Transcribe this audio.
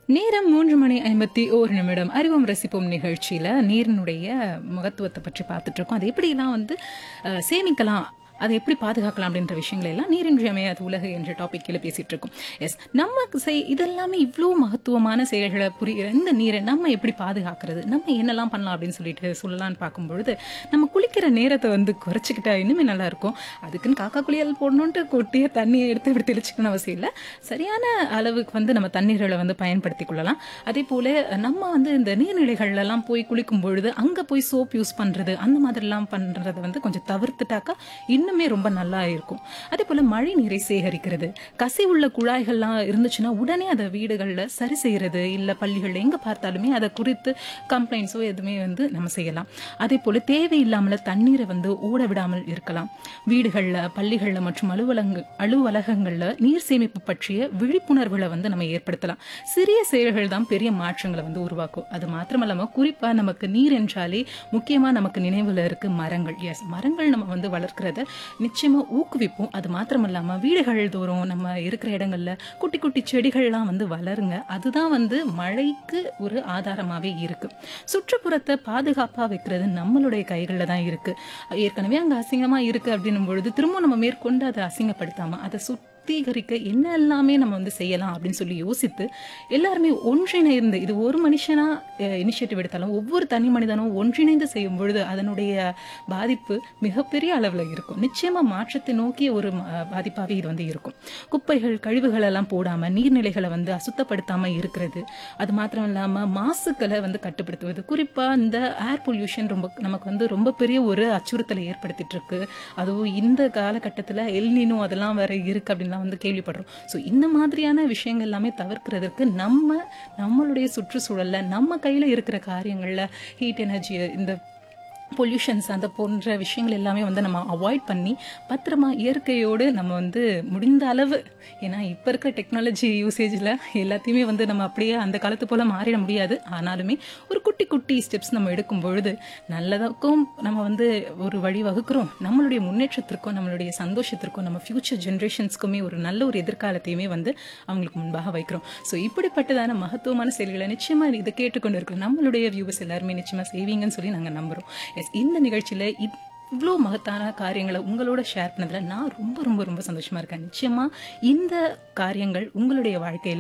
நேரம் மூன்று மணி ஐம்பத்தி ஒரு நிமிடம் அறிவோம் ரசிப்போம் நிகழ்ச்சியில நீரினுடைய மகத்துவத்தை பற்றி பார்த்துட்டு இருக்கோம் அது எப்படிலாம் வந்து அஹ், சேமிக்கலாம் அதை எப்படி பாதுகாக்கலாம் அப்படின்ற விஷயங்கள் எல்லாம் நீரின்றியமையாத உலகு என்ற டாபிக் கீழே பேசிட்டு இருக்கோம் எஸ் நம்ம செய் இதெல்லாமே இவ்வளோ மகத்துவமான செயல்களை புரிகிற இந்த நீரை நம்ம எப்படி பாதுகாக்கிறது நம்ம என்னெல்லாம் பண்ணலாம் அப்படின்னு சொல்லிட்டு சொல்லலாம்னு பார்க்கும் பொழுது நம்ம குளிக்கிற நேரத்தை வந்து குறைச்சிக்கிட்டா இன்னுமே நல்லா இருக்கும் அதுக்குன்னு காக்கா குளியல் போடணுன்ட்டு கொட்டிய தண்ணியை எடுத்து இப்படி தெளிச்சுக்கணும் அவசியம் இல்லை சரியான அளவுக்கு வந்து நம்ம தண்ணீர்களை வந்து பயன்படுத்தி கொள்ளலாம் அதே போல நம்ம வந்து இந்த நீர்நிலைகள்ல எல்லாம் போய் குளிக்கும் பொழுது அங்க போய் சோப் யூஸ் பண்றது அந்த மாதிரிலாம் பண்றதை வந்து கொஞ்சம் தவிர்த்துட்டாக்கா இன்னுமே ரொம்ப நல்லா இருக்கும் அதே போல மழை நீரை சேகரிக்கிறது கசி உள்ள குழாய்கள்லாம் இருந்துச்சுன்னா உடனே அதை வீடுகளில் சரி செய்யறது இல்லை பள்ளிகளில் எங்க பார்த்தாலுமே அதை குறித்து கம்ப்ளைண்ட்ஸோ எதுவுமே வந்து நம்ம செய்யலாம் அதே போல தேவையில்லாமல் தண்ணீரை வந்து ஓட விடாமல் இருக்கலாம் வீடுகளில் பள்ளிகளில் மற்றும் அலுவலக அலுவலகங்களில் நீர் சேமிப்பு பற்றிய விழிப்புணர்வுகளை வந்து நம்ம ஏற்படுத்தலாம் சிறிய செயல்கள் தான் பெரிய மாற்றங்களை வந்து உருவாக்கும் அது மாத்திரமல்லாம குறிப்பா நமக்கு நீர் என்றாலே முக்கியமா நமக்கு நினைவுல இருக்கு மரங்கள் எஸ் மரங்கள் நம்ம வந்து வளர்க்கிறத நிச்சயமா ஊக்குவிப்போம் அது மாத்திரமல்லாம வீடுகள் தோறும் நம்ம இருக்கிற இடங்கள்ல குட்டி குட்டி செடிகள்லாம் வந்து வளருங்க அதுதான் வந்து மழைக்கு ஒரு ஆதாரமாவே இருக்கு சுற்றுப்புறத்தை பாதுகாப்பா வைக்கிறது நம்மளுடைய கைகளில் தான் இருக்கு ஏற்கனவே அங்க அசிங்கமா இருக்கு அப்படின்னும் பொழுது திரும்ப நம்ம மேற்கொண்டு அதை அசிங்கப்படுத்தாம அதை சுத்திகரிக்க என்ன எல்லாமே நம்ம வந்து செய்யலாம் அப்படின்னு சொல்லி யோசித்து எல்லாருமே ஒன்றிணைந்து இது ஒரு மனுஷனா இனிஷியேட்டிவ் எடுத்தாலும் ஒவ்வொரு தனி மனிதனும் ஒன்றிணைந்து செய்யும் பொழுது அதனுடைய பாதிப்பு மிகப்பெரிய அளவில் இருக்கும் நிச்சயமா மாற்றத்தை நோக்கிய ஒரு ம- பாதிப்பாவே இது வந்து இருக்கும் குப்பைகள் கழிவுகள் எல்லாம் போடாம நீர்நிலைகளை வந்து அசுத்தப்படுத்தாம இருக்கிறது அது மாத்திரம் இல்லாம மாசுக்களை வந்து கட்டுப்படுத்துவது குறிப்பா இந்த ஏர் பொல்யூஷன் ரொம்ப நமக்கு வந்து ரொம்ப பெரிய ஒரு அச்சுறுத்தலை ஏற்படுத்திட்டு இருக்கு அதுவும் இந்த காலகட்டத்தில் எல்னினோ அதெல்லாம் வேற இருக்கு அப்படின்லாம் வந்து கேள்விப்படுறோம் ஸோ இந்த மாதிரியான விஷயங்கள் எல்லாமே தவிர்க்கிறதுக்கு நம்ம நம்மளுடைய சுற்றுச்சூழல்ல நம்ம கையில இருக்கிற காரியங்கள்ல ஹீட் எனர்ஜி இந்த பொல்யூஷன்ஸ் அந்த போன்ற விஷயங்கள் எல்லாமே வந்து நம்ம அவாய்ட் பண்ணி பத்திரமா இயற்கையோடு நம்ம வந்து முடிந்த அளவு ஏன்னா இப்போ இருக்கிற டெக்னாலஜி யூசேஜில் எல்லாத்தையுமே வந்து நம்ம அப்படியே அந்த காலத்து போல் மாறிட முடியாது ஆனாலுமே ஒரு குட்டி குட்டி ஸ்டெப்ஸ் நம்ம எடுக்கும் பொழுது நல்லதுக்கும் நம்ம வந்து ஒரு வழி வகுக்கிறோம் நம்மளுடைய முன்னேற்றத்திற்கும் நம்மளுடைய சந்தோஷத்திற்கும் நம்ம ஃபியூச்சர் ஜென்ரேஷன்ஸ்க்குமே ஒரு நல்ல ஒரு எதிர்காலத்தையுமே வந்து அவங்களுக்கு முன்பாக வைக்கிறோம் ஸோ இப்படிப்பட்டதான மகத்துவமான செயல்களை நிச்சயமா இதை கேட்டுக்கொண்டு இருக்கிற நம்மளுடைய வியூவர்ஸ் எல்லாருமே நிச்சயமா செய்வீங்கன்னு சொல்லி நாங்கள் நம்புறோம் எஸ் இந்த நிகழ்ச்சியில இவ்வளோ மகத்தான காரியங்களை உங்களோட ஷேர் பண்ணதுல நான் ரொம்ப ரொம்ப ரொம்ப சந்தோஷமா இருக்கேன் நிச்சயமா இந்த காரியங்கள் உங்களுடைய வாழ்க்கையில